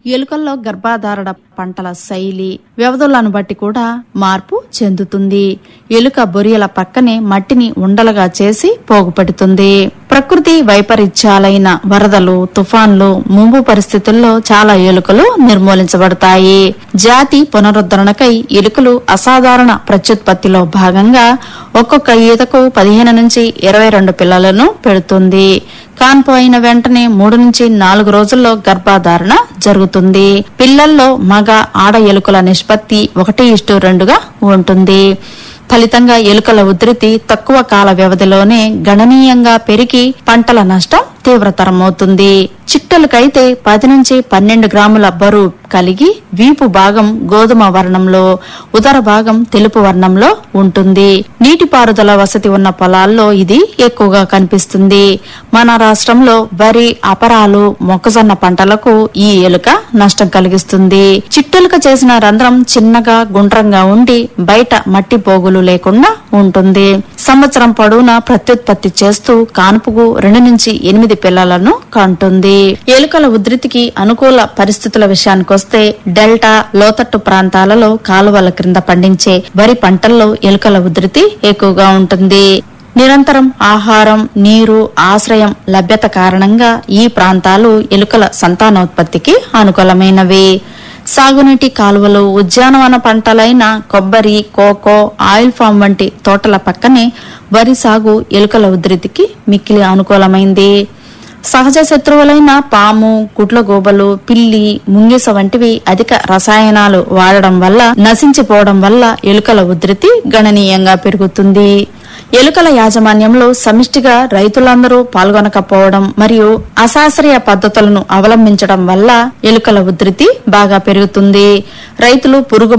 ఎలుకల్లో గర్భాధారణ పంటల శైలి వ్యవధులను బట్టి కూడా మార్పు చెందుతుంది ఎలుక బొరియల పక్కనే మట్టిని ఉండలుగా చేసి పోగుపెడుతుంది ప్రకృతి వైపరీత్యాలైన వరదలు తుఫాన్లు ముంపు పరిస్థితుల్లో చాలా ఎలుకలు నిర్మూలించబడతాయి జాతి పునరుద్ధరణకై ఎలుకలు అసాధారణ ప్రత్యుత్పత్తిలో భాగంగా ఒక్కొక్క ఈతకు పదిహేను నుంచి ఇరవై రెండు పిల్లలను పెడుతుంది కాన్పు అయిన వెంటనే మూడు నుంచి నాలుగు రోజుల్లో గర్భధారణ జరుగుతుంది పిల్లల్లో మగ ఆడ ఎలుకల నిష్పత్తి ఒకటి ఇష్టు రెండుగా ఉంటుంది ఫలితంగా ఎలుకల ఉధృతి తక్కువ కాల వ్యవధిలోనే గణనీయంగా పెరిగి పంటల నష్టం తీవ్రతరమవుతుంది చిట్టలకైతే పది నుంచి పన్నెండు గ్రాముల బరువు కలిగి వీపు భాగం గోధుమ వర్ణంలో ఉదర భాగం తెలుపు వర్ణంలో ఉంటుంది నీటిపారుదల వసతి ఉన్న పొలాల్లో ఇది ఎక్కువగా కనిపిస్తుంది మన రాష్ట్రంలో వరి అపరాలు మొక్కజొన్న పంటలకు ఈ ఎలుక నష్టం కలిగిస్తుంది చిట్టెలుక చేసిన రంధ్రం చిన్నగా గుండ్రంగా ఉండి బయట మట్టి పోగులు లేకుండా ఉంటుంది సంవత్సరం పొడవునా ప్రత్యుత్పత్తి చేస్తూ కానుపుకు రెండు నుంచి ఎనిమిది పిల్లలను కంటుంది ఎలుకల ఉధృతికి అనుకూల పరిస్థితుల విషయానికొస్తే డెల్టా లోతట్టు ప్రాంతాలలో కాలువల క్రింద పండించే వరి పంటల్లో ఎలుకల ఉధృతి ఎక్కువగా ఉంటుంది నిరంతరం ఆహారం నీరు ఆశ్రయం లభ్యత కారణంగా ఈ ప్రాంతాలు ఎలుకల సంతానోత్పత్తికి అనుకూలమైనవి సాగునీటి కాలువలు ఉద్యానవన పంటలైన కొబ్బరి కోకో ఆయిల్ ఫామ్ వంటి తోటల పక్కనే వరి సాగు ఎలుకల ఉధృతికి మిక్కిలి అనుకూలమైంది సహజ శత్రువులైన పాము గుడ్లగూబలు పిల్లి ముంగిస వంటివి అధిక రసాయనాలు వాడడం వల్ల నశించిపోవడం వల్ల ఎలుకల ఉధృతి గణనీయంగా పెరుగుతుంది ఎలుకల యాజమాన్యంలో సమిష్టిగా రైతులందరూ పాల్గొనకపోవడం మరియు అశాస్త్రీయ పద్ధతులను అవలంబించడం వల్ల ఎలుకల ఉధృతి బాగా పెరుగుతుంది రైతులు పురుగు